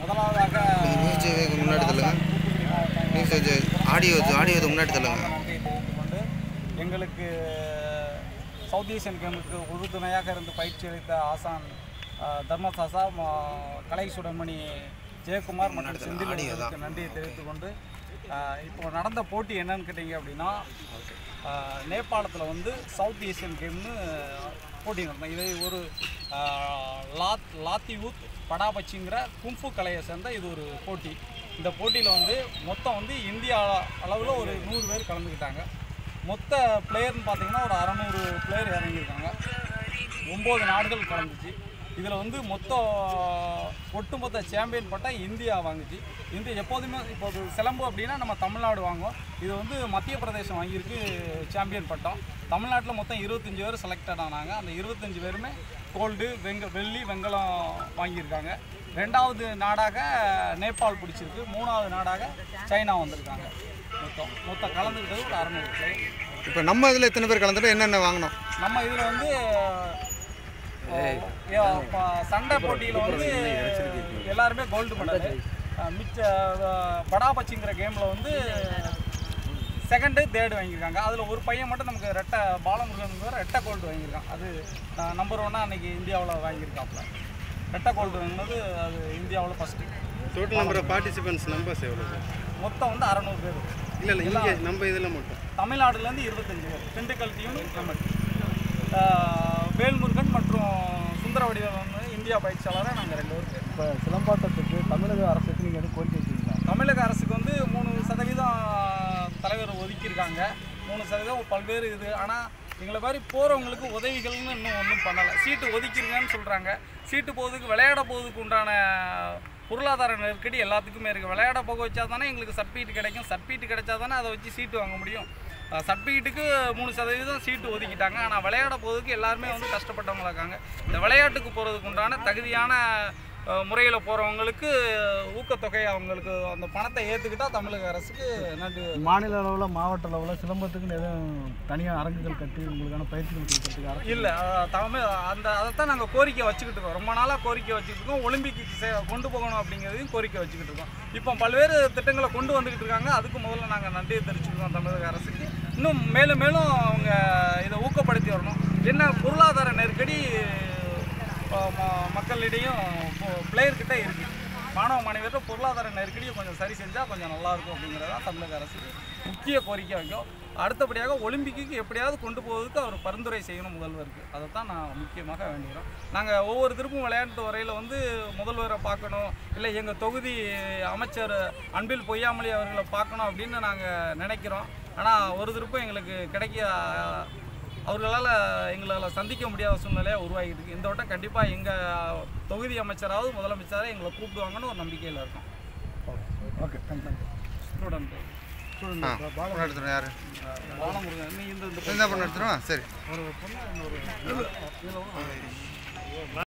முதலாவதாக மியூசிக் முன்னாடி தள்ளுங்க மியூசிக் ஆடியோ ஆடியோ முன்னாடி தள்ளுங்க நன்றியை தெரிவித்துக் கொண்டு எங்களுக்கு சவுத் ஏசியன் கேமுக்கு உறுதுணையாக இருந்து பயிற்சி அளித்த ஆசான் அஹ், தர்மசாசா ம- கலை சுடமணி ஜெயக்குமார் மற்றும் செந்தில் அவர்களுக்கு நன்றியை தெரிவித்துக் கொண்டு அஹ், இப்போ நடந்த போட்டி என்னன்னு கேட்டிங்க அப்படின்னா அஹ், நேபாளத்தில் வந்து சவுத் ஏசியன் கேம்னு போட்டி நடந்தோம் இது ஒரு அஹ், லாத் லாத்தியூத் படாபச்சிங்கிற கும்பு கலையை சேர்ந்த இது ஒரு போட்டி இந்த போட்டியில் வந்து மொத்தம் வந்து இந்தியா அளவில் ஒரு நூறு பேர் கலந்துக்கிட்டாங்க மொத்த பிளேயர்னு பார்த்தீங்கன்னா ஒரு அறநூறு பிளேயர் இறங்கியிருக்காங்க ஒம்பது நாடுகள் கலந்துச்சு இதில் வந்து மொத்த ஒட்டுமொத்த சாம்பியன் பட்டம் இந்தியா வாங்குச்சு இந்தியா எப்போதுமே இப்போ ஒரு சிலம்பு அப்படின்னா நம்ம தமிழ்நாடு வாங்குவோம் இது வந்து மத்திய பிரதேசம் வாங்கியிருக்கு சாம்பியன் பட்டம் தமிழ்நாட்டில் மொத்தம் இருபத்தஞ்சி பேர் செலக்டட் ஆனாங்க அந்த இருபத்தஞ்சி பேருமே கோல்டு வெங்க வெள்ளி வெங்கலம் வாங்கியிருக்காங்க ரெண்டாவது நாடாக நேபாள் பிடிச்சிருக்கு மூணாவது நாடாக சைனா வந்திருக்காங்க மொத்தம் மொத்தம் கலந்துக்கிட்டது ஒரு அறநூறு பிளேயர் இப்போ நம்ம இதில் எத்தனை பேர் கலந்துட்டு என்னென்ன வாங்கினோம் நம்ம இதில் வந்து அஹ், ஏ- ப- சண்டை போட்டியில் வந்து எல்லாருமே கோல்டு மெடல் மிச்ச அஹ், படாபச்சிங்கிற கேமில் வந்து செகண்டு தேர்டு வாங்கியிருக்காங்க அதில் ஒரு பையன் மட்டும் நமக்கு ரெட்டை பாலமுருகன் ரெட்டை கோல்டு வாங்கியிருக்கான் அது நம்பர் ஒன்னாக அன்றைக்கி இந்தியாவில் வாங்கியிருக்காப்புல ரெட்டை கோல்டு வாங்கினது அது இந்தியாவில் first total number of participants numbers எவ்வளோ சார் மொத்தம் வந்து அறநூறு பேர் இல்லை இல்லை இங்கே நம்ம இதில் மட்டும் தமிழ்நாடுலேருந்து இருபத்தஞ்சு பேர் திண்டுக்கல் டீம் நம்ம வேல்முருகன் மற்றும் சுந்தர வடிவம் வந்து இந்தியா பயிற்சியாளராக நாங்கள் ரெண்டு பேரும் பேர் இப்போ சிலம்பாட்டத்துக்கு தமிழக அரசுக்கு நீங்கள் எதுவும் கோரிக்கை வச்சுருக்கீங்களா தமிழக அரசுக்கு வந்து மூணு சதவீதம் தலைவர் ஒதுக்கியிருக்காங்க மூணு சதவீதம் பல்வேறு இது ஆனால் எங்களை மாதிரி போகிறவங்களுக்கு உதவிகள்னு இன்னும் ஒன்றும் பண்ணலை சீட்டு ஒதுக்கிருங்கன்னு சொல்கிறாங்க சீட்டு போகிறதுக்கு விளையாட போகிறதுக்கு உண்டான பொருளாதார நெருக்கடி எல்லாத்துக்குமே இருக்குது விளையாட போக வச்சா தானே எங்களுக்கு சர்டிஃபிகேட் கிடைக்கும் சர்டிஃபிகேட் கிடைச்சா தானே அதை வச்சு சீட்டு வாங்க முடியும் சர்டிஃபிகேட்டுக்கு மூணு சதவீதம் சீட்டு ஒதுக்கிட்டாங்க ஆனால் விளையாட போகிறதுக்கு எல்லாருமே வந்து கஷ்டப்பட்டவங்களா இருக்காங்க இந்த விளையாட்டுக்கு போகிறதுக்கு உண்டான தகுதியான முறையில் போகிறவங்களுக்கு ஊக்கத்தொகை அவங்களுக்கு அந்த பணத்தை ஏற்றுக்கிட்டா தமிழக அரசுக்கு நன்றி மாநில அளவில் மாவட்ட அளவில் சிலம்பத்துக்குன்னு எதுவும் தனியாக அரங்குகள் கட்டி உங்களுக்கான பயிற்சிகள் கொடுக்கறதுக்கு அரசு இல்லை தமிழ் அந்த அதைத்தான் நாங்கள் கோரிக்கை வச்சுக்கிட்டு இருக்கோம் ரொம்ப நாளாக கோரிக்கை வச்சுக்கிட்டு இருக்கோம் ஒலிம்பிக்கு சே- கொண்டு போகணும் அப்படிங்கிறதையும் கோரிக்கை வச்சுக்கிட்டு இருக்கோம் இப்போ பல்வேறு திட்டங்களை கொண்டு வந்துக்கிட்டு இருக்காங்க அதுக்கு முதல்ல நாங்கள் நன்றியை தெரிவிச்சுக்கிறோம் தமிழக அரசுக்கு இன்னும் மேலும் மேலும் அவங்க இதை ஊக்கப்படுத்தி வரணும் என்ன பொருளாதார நெருக்கடி அஹ், ம- மக்களிடையும் பிளேயர்கிட்ட இருக்குது மாணவ மாணவியர்கள் பொருளாதார நெருக்கடியை கொஞ்சம் சரி செஞ்சால் கொஞ்சம் நல்லாயிருக்கும் அப்படிங்கிறதா தமிழக அரசுக்கு முக்கிய கோரிக்கை வைக்கும் அடுத்தபடியாக ஒலிம்பிக்கு எப்படியாவது கொண்டு போவதற்கு அவர் பரிந்துரை செய்யணும் முதல்வருக்கு அதை தான் நான் முக்கியமாக வேண்டுகிறோம் நாங்கள் ஒவ்வொரு திருப்பும் விளையாட்டு வரையில் வந்து முதல்வரை பார்க்கணும் இல்லை எங்கள் தொகுதி அமைச்சர் அன்பில் பொய்யாமொழி அவர்களை பார்க்கணும் அப்படின்னு நாங்கள் நினைக்கிறோம் ஆனால் ஒரு திருப்பும் எங்களுக்கு கிடைக்க அவர்களால் எங்களால் சந்திக்க முடியாத சூழ்நிலையாக உருவாகிட்டு இருக்கு இந்த வட்டம் கண்டிப்பாக எங்கள் தொகுதி அமைச்சராவது முதலமைச்சராக எங்களை கூப்பிடுவாங்கன்னு ஒரு நம்பிக்கையில் இருக்கோம் ஓகே தேங்க்யூ ஸ்டூடெண்ட் ஆ பொண்ணு எடுத்துடும் யார் பாலமுருகன் நீ இந்த இந்த இந்த பொண்ணு எடுத்துருவா சரி ஒரு பொண்ணு இன்னொரு